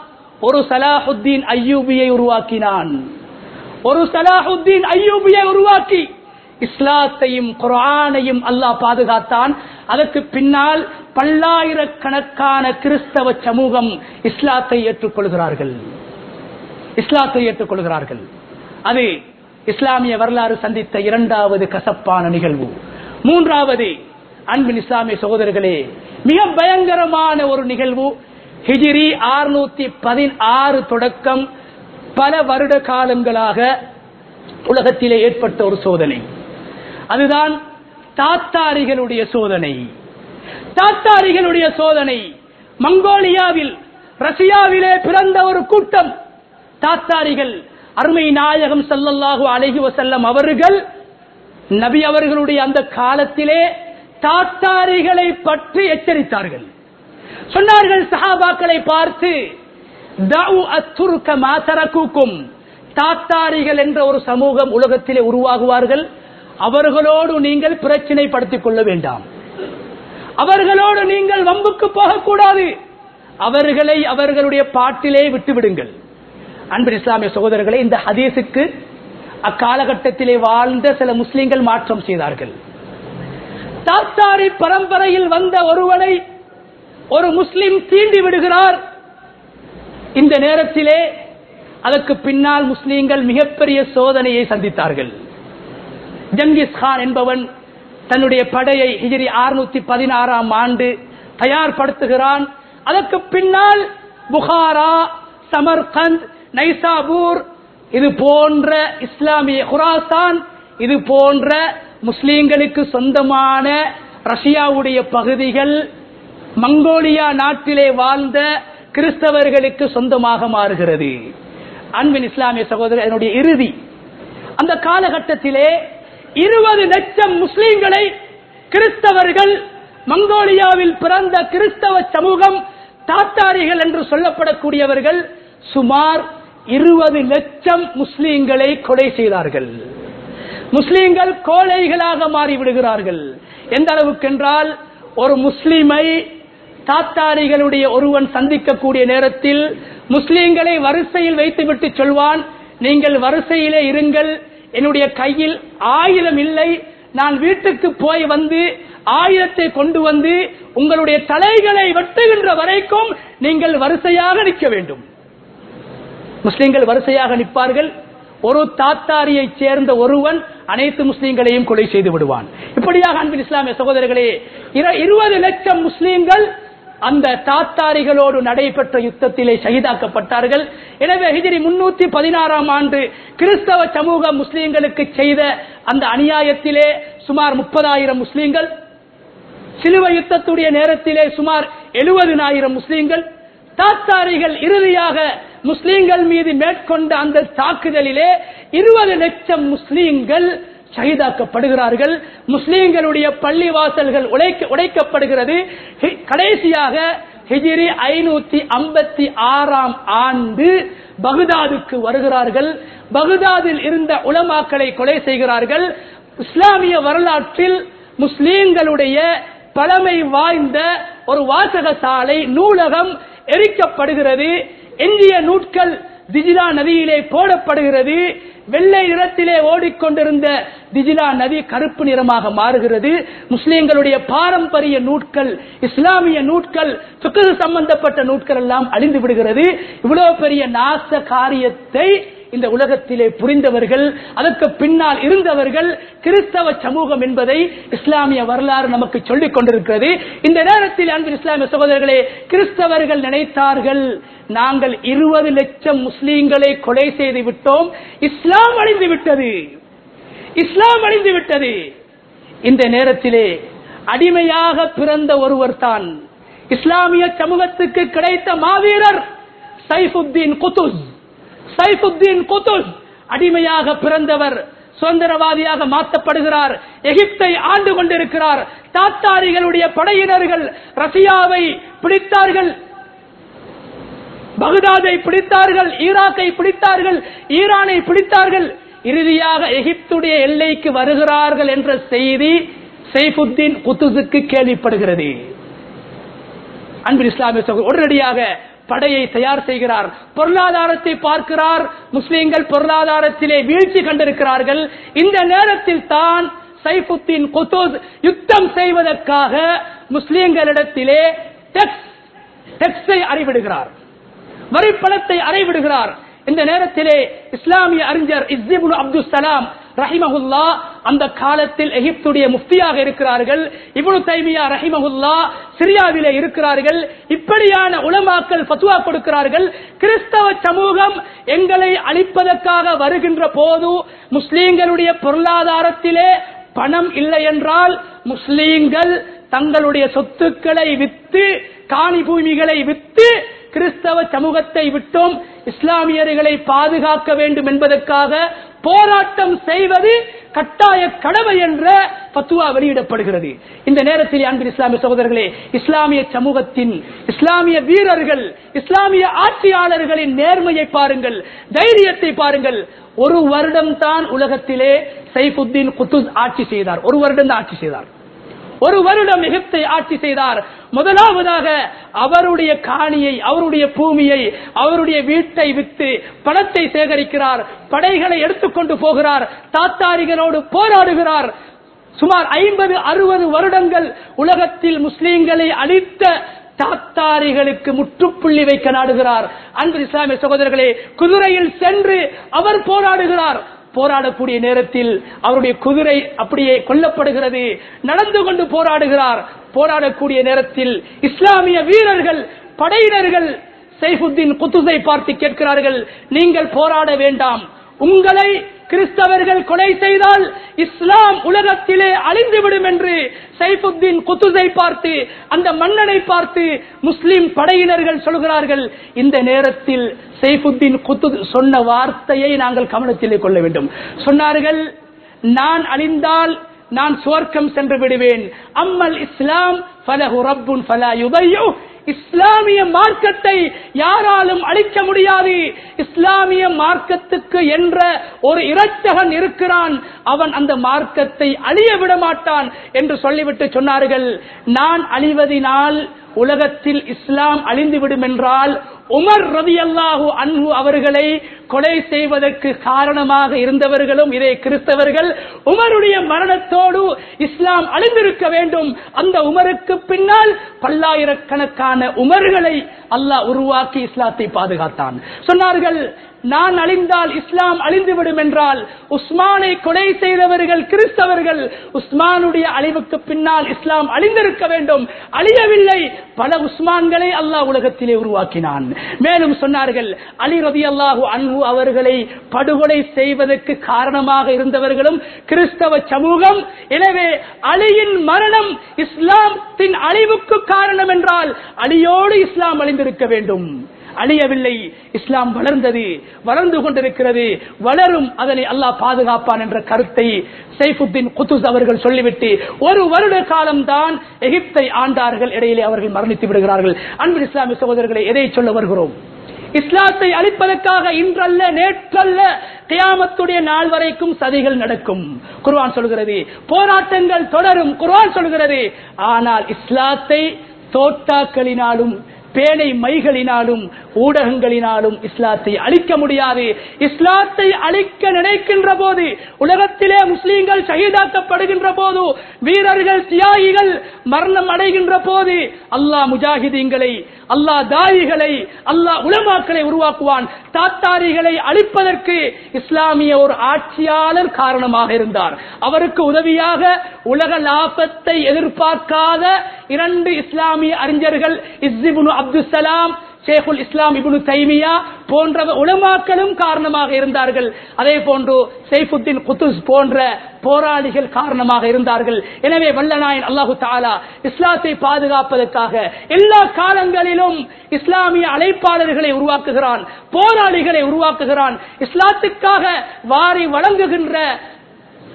ஒரு சலாஹுத்தீன் ஐயூபியை உருவாக்கினான் ஒரு சலாஹுத்தீன் ஐயூபியை உருவாக்கி இஸ்லாத்தையும் குரானையும் அல்லாஹ் பாதுகாத்தான் அதற்கு பின்னால் பல்லாயிரக்கணக்கான கிறிஸ்தவ சமூகம் இஸ்லாத்தை ஏற்றுக்கொள்கிறார்கள் இஸ்லாத்தை ஏற்றுக்கொள்கிறார்கள் அது இஸ்லாமிய வரலாறு சந்தித்த இரண்டாவது கசப்பான நிகழ்வு மூன்றாவது அன்பின் இஸ்லாமிய சகோதரர்களே மிக பயங்கரமான ஒரு நிகழ்வு ஹிஜிரி ஆறுநூத்தி பதினாறு தொடக்கம் பல வருட காலங்களாக உலகத்திலே ஏற்பட்ட ஒரு சோதனை அதுதான் தாத்தாரிகளுடைய சோதனை தாத்தாரிகளுடைய சோதனை மங்கோலியாவில் ரஷ்யாவிலே பிறந்த ஒரு கூட்டம் தாத்தாரிகள் அருமை நாயகம் ஸல்லல்லாஹு அலைஹி வஸல்லம் அவர்கள் நபி அவர்களுடைய அந்த காலத்திலே தாத்தாரிகளை பற்றி எச்சரித்தார்கள் சொன்னார்கள் சஹாபாக்களை பார்த்து "தஉ அத்துருக்க மா தரக்குக்கும்." தாத்தாரிகள் என்ற ஒரு சமூகம் உலகத்திலே உருவாகுவார்கள் அவர்களோடு நீங்கள் பிரச்சினைப்படுத்திக் கொள்ள வேண்டாம் அவர்களோடு நீங்கள் வம்புக்கு போகக்கூடாது அவர்களை அவர்களுடைய பாட்டிலே விட்டுவிடுங்கள் அன்பின் இஸ்லாமிய சகோதரர்களை இந்த ஹதீஸுக்கு அக்காலகட்டத்திலே வாழ்ந்த சில முஸ்லிம்கள் மாற்றம் செய்தார்கள் தாத்தாரி பரம்பரையில் வந்த ஒருவனை ஒரு முஸ்லிம் தீண்டி விடுகிறார் இந்த நேரத்திலே அதற்கு பின்னால் முஸ்லிம்கள் மிகப்பெரிய சோதனையை சந்தித்தார்கள் ஜங்கிஸ் கான் என்பவன் தன்னுடைய படையை ஹிஜ்ரி அறுநூத்தி பதினாறாம் ஆண்டு தயார்படுத்துகிறான் அதற்கு பின்னால் புகாரா சமர்கந்த் நைசாபூர் இது போன்ற இஸ்லாமிய குராசான் இது போன்ற முஸ்லிம்களுக்கு சொந்தமான ரஷ்யாவுடைய பகுதிகள் மங்கோலியா நாட்டிலே வாழ்ந்த கிறிஸ்தவர்களுக்கு சொந்தமாக மாறுகிறது அன்பின் இஸ்லாமிய சகோதரர் என்னுடைய இறுதி அந்த காலகட்டத்திலே இருபது லட்சம் முஸ்லிம்களை கிறிஸ்தவர்கள் மங்கோலியாவில் பிறந்த கிறிஸ்தவ சமூகம் தாத்தாரிகள் என்று சொல்லப்படக்கூடியவர்கள் சுமார் இருபது லட்சம் முஸ்லிம்களை கொலை செய்தார்கள் முஸ்லிம்கள் கோழைகளாக மாறிவிடுகிறார்கள் எந்த அளவுக்கு என்றால் ஒரு முஸ்லிமை தாத்தாரிகளுடைய ஒருவன் சந்திக்கக்கூடிய நேரத்தில் முஸ்லிம்களை வரிசையில் வைத்துவிட்டு சொல்வான் நீங்கள் வரிசையிலே இருங்கள் என்னுடைய கையில் ஆயுதம் இல்லை நான் வீட்டுக்கு போய் வந்து ஆயுதத்தை கொண்டு வந்து உங்களுடைய தலைகளை வெட்டுகின்ற வரைக்கும் நீங்கள் வரிசையாக நிற்க வேண்டும் முஸ்லிம்கள் வரிசையாக நிற்பார்கள் ஒரு தாத்தாரியை சேர்ந்த ஒருவன் அனைத்து முஸ்லிம்களையும் கொலை செய்து விடுவான் இப்படியாக அன்பின் இஸ்லாமிய சகோதரர்களே இர- இருபது லட்சம் முஸ்லிம்கள் அந்த தாத்தாரிகளோடு நடைபெற்ற யுத்தத்திலே ஷஹீதாக்கப்பட்டார்கள் எனவே ஹிஜ்ரி முன்னூத்தி பதினாறாம் ஆண்டு கிறிஸ்தவ சமூக முஸ்லிம்களுக்கு செய்த அந்த அநியாயத்திலே சுமார் முப்பதாயிரம் முஸ்லிம்கள் சிலுவை யுத்தத்துடைய நேரத்திலே சுமார் எழுபதினாயிரம் முஸ்லிம்கள் தாத்தாரிகள் இறுதியாக முஸ்லிம்கள் மீது மேற்கொண்ட அந்த தாக்குதலிலே இருபது லட்சம் முஸ்லிம்கள் ஷஹீதாக்கப்படுகிறார்கள் முஸ்லிம்களுடைய பள்ளிவாசல்கள் உடைக்க- உடைக்கப்படுகிறது ஹி- கடைசியாக ஹிஜிரி ஐநூத்தி ஐம்பத்தி ஆறாம் ஆண்டு பகுதாதுக்கு வருகிறார்கள் பகுதாதில் இருந்த உலமாக்களை கொலை செய்கிறார்கள் இஸ்லாமிய வரலாற்றில் முஸ்லிம்களுடைய பழமை வாய்ந்த ஒரு வாசக சாலை நூலகம் எரிக்கப்படுகிறது எஞ்சிய நூட்கள் திஜிலா நதியிலே போடப்படுகிறது வெள்ளை நிறத்திலே ஓடிக்கொண்டிருந்த திஜிலா நதி கருப்பு நிறமாக மாறுகிறது முஸ்லிம்களுடைய பாரம்பரிய நூட்கள் இஸ்லாமிய நூட்கள் சுக்கு சம்பந்தப்பட்ட நூட்கள் எல்லாம் அழிந்து விடுகிறது இவ்வளவு பெரிய நாச காரியத்தை இந்த உலகத்திலே புரிந்தவர்கள் அதற்கு பின்னால் இருந்தவர்கள் கிறிஸ்தவ சமூகம் என்பதை இஸ்லாமிய வரலாறு நமக்கு சொல்லிக் கொண்டிருக்கிறது இந்த நேரத்தில் அன்பு இஸ்லாமிய சகோதரர்களே கிறிஸ்தவர்கள் நினைத்தார்கள் நாங்கள் இருபது லட்சம் முஸ்லீம்களை கொலை செய்து விட்டோம் இஸ்லாம் அழிந்து விட்டது இஸ்லாம் அழிந்து விட்டது இந்த நேரத்திலே அடிமையாக பிறந்த ஒருவர் தான் இஸ்லாமிய சமூகத்துக்கு கிடைத்த மாவீரர் சைஃபுத்தீன் குத்துஸ் சைஃபுத்தீன் குத்துஸ் அடிமையாக பிறந்தவர் சுதந்திரவாதியாக மாற்றப்படுகிறார் எகிப்தை ஆண்டு கொண்டிருக்கிறார் தாத்தாரிகளுடைய படையினர்கள் ரஷ்யாவை பிடித்தார்கள் பகுதாதை பிடித்தார்கள் ஈராக்கை பிடித்தார்கள் ஈரானை பிடித்தார்கள் இறுதியாக எகிப்துடைய எல்லைக்கு வருகிறார்கள் என்ற செய்தி சைஃபுத்தீன் குத்துஸுக்கு கேள்விப்படுகிறது அன்பின் இஸ்லாமிய சகோதரர் உடனடியாக படையை தயார் செய்கிறார் பொருளாதாரத்தை பார்க்கிறார் முஸ்லிம்கள் பொருளாதாரத்திலே வீழ்ச்சி கண்டிருக்கிறார்கள் இந்த நேரத்தில் தான் சைஃபுத்தீன் குத்தூஸ் யுத்தம் செய்வதற்காக முஸ்லிம்களிடத்திலே டெக்ஸ் டெக்ஸை அறிவிடுகிறார் வரிப்பணத்தை அறைவிடுகிறார் இந்த நேரத்திலே இஸ்லாமிய அறிஞர் இஸ்ஸிபுல் அப்துல் சலாம் ரஹிமஹுல்லா அந்த காலத்தில் எகிப்துடைய முஃப்தியாக இருக்கிறார்கள் இப்னு தைமியா ரஹிமஹுல்லா சிரியாவிலே இருக்கிறார்கள் இப்படியான உலமாக்கள் ஃபத்வா கொடுக்கிறார்கள் கிறிஸ்தவ சமூகம் எங்களை அழிப்பதற்காக வருகின்ற போது முஸ்லீம்களுடைய பொருளாதாரத்திலே பணம் இல்லை என்றால் முஸ்லீம்கள் தங்களுடைய சொத்துக்களை வித்து காணி பூமிகளை வித்து கிறிஸ்தவ சமூகத்தை விட்டும் இஸ்லாமியர்களை பாதுகாக்க வேண்டும் என்பதற்காக போராட்டம் செய்வது கட்டாய கடமை என்ற பத்துவா வெளியிடப்படுகிறது இந்த நேரத்தில் அன்பின் இஸ்லாமிய சகோதரர்களே இஸ்லாமிய சமூகத்தின் இஸ்லாமிய வீரர்கள் இஸ்லாமிய ஆட்சியாளர்களின் நேர்மையை பாருங்கள் தைரியத்தை பாருங்கள் ஒரு வருடம் தான் உலகத்திலே சைஃபுத்தீன் குத்துஸ் ஆட்சி செய்தார் ஒரு வருடம் தான் ஆட்சி செய்தார் ஒரு வருடம் எகிப்தை ஆட்சி செய்தார் முதலாவதாக அவருடைய காணியை அவருடைய பூமியை அவருடைய வீட்டை வித்து பணத்தை சேகரிக்கிறார் படைகளை எடுத்துக்கொண்டு போகிறார் தாத்தாரிகளோடு போராடுகிறார் சுமார் ஐம்பது அறுபது வருடங்கள் உலகத்தில் முஸ்லீம்களை அழித்த தாத்தாரிகளுக்கு முற்றுப்புள்ளி வைக்க நாடுகிறார் அன்பு இஸ்லாமிய சகோதரர்களே குதிரையில் சென்று அவர் போராடுகிறார் போராடக்கூடிய நேரத்தில் அவருடைய குதிரை அப்படியே கொல்லப்படுகிறது நடந்து கொண்டு போராடுகிறார் போராடக்கூடிய நேரத்தில் இஸ்லாமிய வீரர்கள் படையினர்கள் சைஃபுத்தீன் குத்துசை பார்த்து கேட்கிறார்கள் நீங்கள் போராட வேண்டாம் உங்களை கிறிஸ்தவர்கள் கொலை செய்தால் இஸ்லாம் உலகத்திலே அழிந்துவிடும் என்று சைஃபுத்தீன் குத்துசை பார்த்து அந்த மன்னனை பார்த்து முஸ்லிம் படையினர்கள் சொல்கிறார்கள் இந்த நேரத்தில் சைஃபுத்தீன் குத்து சொன்ன வார்த்தையை நாங்கள் கவனத்திலே கொள்ள வேண்டும் சொன்னார்கள் நான் அழிந்தால் நான் சுவர்க்கம் சென்று விடுவேன் அம்மல் இஸ்லாம் ஃபலஹு ரப்புன் ஃபலா யுதையு இஸ்லாமிய மார்க்கத்தை யாராலும் அழிக்க முடியாது இஸ்லாமிய மார்க்கத்துக்கு என்ற ஒரு இரட்சகன் இருக்கிறான் அவன் அந்த மார்க்கத்தை அழிய விட மாட்டான் என்று சொல்லிவிட்டு சொன்னார்கள் நான் அழிவதினால் உலகத்தில் இஸ்லாம் அழிந்துவிடும் என்றால் உமர் ரவி அல்லாஹூ அன்பு அவர்களை கொலை செய்வதற்கு காரணமாக இருந்தவர்களும் இதே கிறிஸ்தவர்கள் உமருடைய மரணத்தோடு இஸ்லாம் அழிந்திருக்க வேண்டும் அந்த உமருக்கு பின்னால் பல்லாயிரக்கணக்கான உமர்களை அல்லாஹ் உருவாக்கி இஸ்லாத்தை பாதுகாத்தான் சொன்னார்கள் நான் அழிந்தால் இஸ்லாம் அழிந்துவிடும் என்றால் உஸ்மானை கொலை செய்தவர்கள் கிறிஸ்தவர்கள் உஸ்மானுடைய அழிவுக்கு பின்னால் இஸ்லாம் அழிந்திருக்க வேண்டும் அழியவில்லை பல உஸ்மான்களை அல்லாஹ் உலகத்திலே உருவாக்கினான் மேலும் சொன்னார்கள் அலி ரதி அல்லாஹு அன்பு அவர்களை படுகொலை செய்வதற்கு காரணமாக இருந்தவர்களும் கிறிஸ்தவ சமூகம் எனவே அலியின் மரணம் இஸ்லாத்தின் அழிவுக்கு காரணம் என்றால் அலியோடு இஸ்லாம் அழிந்திருக்க வேண்டும் அழியவில்லை இஸ்லாம் வளர்ந்தது வளர்ந்து கொண்டிருக்கிறது வளரும் அதனை அல்லாஹ் பாதுகாப்பான் என்ற கருத்தை சைஃபுத்தீன் குத்துஸ் அவர்கள் சொல்லிவிட்டு ஒரு வருட காலம் தான் எகிப்தை ஆண்டார்கள் இடையிலே அவர்கள் மரணித்து விடுகிறார்கள் அன்பு இஸ்லாமிய சகோதரர்களை எதை சொல்ல வருகிறோம் இஸ்லாத்தை அழிப்பதற்காக இன்றல்ல நேற்றல்ல கியாமத்துடைய நாள் வரைக்கும் சதிகள் நடக்கும் குர்ஆன் சொல்கிறது போராட்டங்கள் தொடரும் குர்ஆன் சொல்கிறது ஆனால் இஸ்லாத்தை தோட்டாக்களினாலும் பேனை மைகளினாலும் ஊடகங்களினாலும் இஸ்லாத்தை அழிக்க முடியாது இஸ்லாத்தை அழிக்க நினைக்கின்ற போது உலகத்திலே முஸ்லீம்கள் ஷஹீதாக்கப்படுகின்ற போது வீரர்கள் தியாகிகள் மரணம் அடைகின்ற போது அல்லாஹ் முஜாஹிதீன்களை அல்லாஹ் தாயிகளை அல்லாஹ் உலமாக்களை உருவாக்குவான் தாத்தாரிகளை அழிப்பதற்கு இஸ்லாமிய ஒரு ஆட்சியாளர் காரணமாக இருந்தார் அவருக்கு உதவியாக உலக லாபத்தை எதிர்பார்க்காத இரண்டு இஸ்லாமிய அறிஞர்கள் இஸ்ஸிபுனு அப்துல் சலாம் ஷேகுல் இஸ்லாம் இபுனு தைமியா போன்ற உலமாக்களும் காரணமாக இருந்தார்கள் அதே போன்று சைஃபுத்தீன் குத்துஸ் போன்ற போராளிகள் காரணமாக இருந்தார்கள் எனவே வல்லநாயன் அல்லாஹு தாலா இஸ்லாத்தை பாதுகாப்பதற்காக எல்லா காலங்களிலும் இஸ்லாமிய அழைப்பாளர்களை உருவாக்குகிறான் போராளிகளை உருவாக்குகிறான் இஸ்லாத்துக்காக வாரி வழங்குகின்ற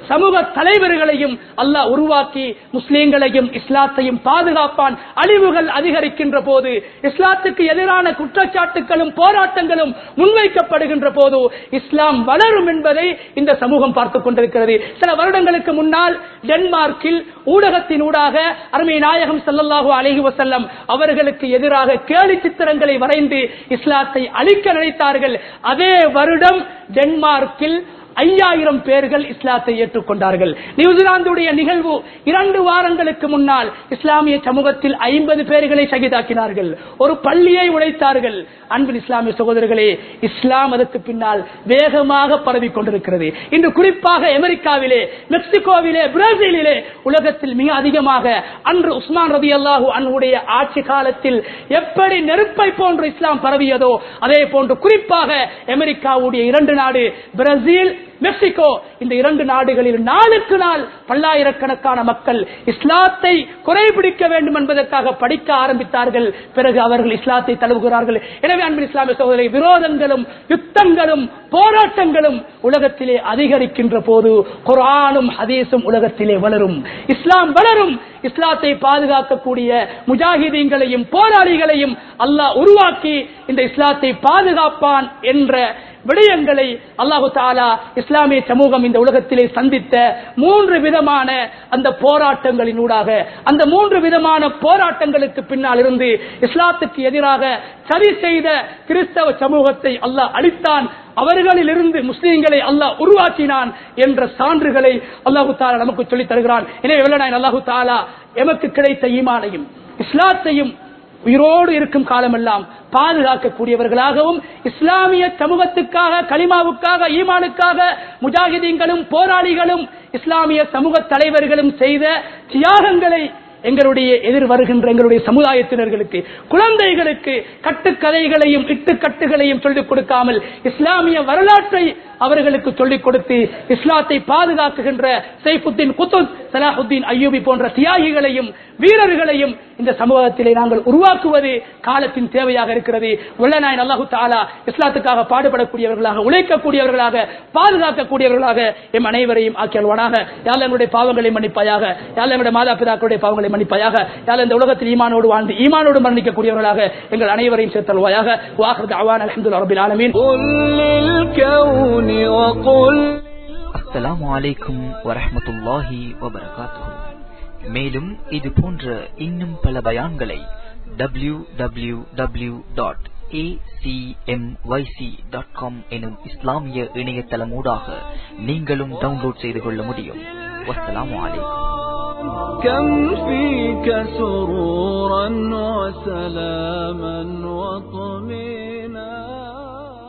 சமூக தலைவர்களையும் அல்லாஹ் உருவாக்கி முஸ்லீம்களையும் இஸ்லாத்தையும் பாதுகாப்பான் அழிவுகள் அதிகரிக்கின்ற போது இஸ்லாத்துக்கு எதிரான குற்றச்சாட்டுகளும் போராட்டங்களும் முன்வைக்கப்படுகின்ற போது இஸ்லாம் வளரும் என்பதை இந்த சமூகம் பார்த்துக் கொண்டிருக்கிறது சில வருடங்களுக்கு முன்னால் டென்மார்க்கில் ஊடகத்தின் ஊடாக அருமை நாயகம் ஸல்லல்லாஹு அலைஹி வஸல்லம் அவர்களுக்கு எதிராக கேலி சித்திரங்களை வரைந்து இஸ்லாத்தை அழிக்க நினைத்தார்கள் அதே வருடம் டென்மார்க்கில் ஐயாயிரம் பேர்கள் இஸ்லாத்தை ஏற்றுக்கொண்டார்கள் நியூசிலாந்துடைய நிகழ்வு இரண்டு வாரங்களுக்கு முன்னால் இஸ்லாமிய சமூகத்தில் ஐம்பது பேர்களை சகிதாக்கினார்கள் ஒரு பள்ளியை உடைத்தார்கள் அன்பின் இஸ்லாமிய சகோதரர்களே இஸ்லாம் அதற்கு பின்னால் வேகமாக பரவி கொண்டிருக்கிறது இன்று குறிப்பாக அமெரிக்காவிலே மெக்சிகோவிலே பிரேசிலிலே உலகத்தில் மிக அதிகமாக அன்று உஸ்மான் ரதி அல்லாஹூ அன்னுடைய ஆட்சி காலத்தில் எப்படி நெருப்பை போன்று இஸ்லாம் பரவியதோ அதே போன்று குறிப்பாக அமெரிக்காவுடைய இரண்டு நாடு பிரேசில் மெக்சிகோ இந்த இரண்டு நாடுகளில் நாளுக்கு நாள் பல்லாயிரக்கணக்கான மக்கள் இஸ்லாத்தை குறைபிடிக்க வேண்டும் என்பதற்காக படிக்க ஆரம்பித்தார்கள் பிறகு அவர்கள் இஸ்லாத்தை தழுவுகிறார்கள் எனவே அன்பின் இஸ்லாமிய சகோதரி விரோதங்களும் யுத்தங்களும் போராட்டங்களும் உலகத்திலே அதிகரிக்கின்ற போது குரானும் ஹதீஸும் உலகத்திலே வளரும் இஸ்லாம் வளரும் இஸ்லாத்தை பாதுகாக்கக்கூடிய முஜாஹிதீன்களையும் போராளிகளையும் அல்லாஹ் உருவாக்கி இந்த இஸ்லாத்தை பாதுகாப்பான் என்ற விடயங்களை அல்லாஹு தாலா இஸ்லாமிய சமூகம் இந்த உலகத்திலே சந்தித்த மூன்று விதமான அந்த போராட்டங்களினூடாக அந்த மூன்று விதமான போராட்டங்களுக்கு பின்னால் இருந்து இஸ்லாத்துக்கு எதிராக சரி செய்த கிறிஸ்தவ சமூகத்தை அல்லாஹ் அளித்தான் அவர்களில் இருந்து முஸ்லீம்களை அல்லாஹ் உருவாக்கினான் என்ற சான்றுகளை அல்லாஹு தாலா நமக்கு சொல்லித் தருகிறான் எனவே வெள்ளநாயன் அல்லாஹு தாலா எமக்கு கிடைத்த ஈமானையும் இஸ்லாத்தையும் உயிரோடு இருக்கும் காலமெல்லாம் பாதுகாக்கக்கூடியவர்களாகவும் இஸ்லாமிய சமூகத்துக்காக கலிமாவுக்காக ஈமானுக்காக முஜாஹிதீன்களும் போராளிகளும் இஸ்லாமிய சமூக தலைவர்களும் செய்த தியாகங்களை எங்களுடைய எதிர் வருகின்ற எங்களுடைய சமுதாயத்தினர்களுக்கு குழந்தைகளுக்கு கட்டுக்கதைகளையும் இட்டுக்கட்டுகளையும் சொல்லிக் கொடுக்காமல் இஸ்லாமிய வரலாற்றை அவர்களுக்கு சொல்லிக் கொடுத்து இஸ்லாத்தை பாதுகாக்குகின்ற சைஃபுத்தீன் குத்துத் சலாஹுத்தீன் ஐயூபி போன்ற தியாகிகளையும் வீரர்களையும் இந்த சமூகத்திலே நாங்கள் உருவாக்குவது காலத்தின் தேவையாக இருக்கிறது வெள்ளநாயன் அல்லாஹு தாலா இஸ்லாத்துக்காக பாடுபடக்கூடியவர்களாக உழைக்கக்கூடியவர்களாக பாதுகாக்கக்கூடியவர்களாக எம் அனைவரையும் ஆக்கியல்வானாக யாழ் எங்களுடைய பாவங்களை மன்னிப்பாயாக யாழ் எங்களுடைய மாதா பிதாக்களுடைய பாவங்களை மன்னிப்பாயாக யாழ் இந்த உலகத்தில் ஈமானோடு வாழ்ந்து ஈமானோடு மரணிக்கக்கூடியவர்களாக எங்கள் அனைவரையும் சேர்த்தல்வாயாக வாஹர் அவான் அலமது ரபில் ஆலமீன் قل للكون وقل அஸ்ஸலாமு அலைக்கும் வரஹ்மத்துல்லாஹி வபரகாத்துஹு மேலும் இது போன்ற இன்னும் பல பயான்களை W W W dot dot com எனும் இஸ்லாமிய இணையதளமூடாக நீங்களும் டவுன்லோட் செய்து கொள்ள முடியும் வஸ்ஸலாமு அலைக்கும் كم فيك سرورا وسلاما وطمئنا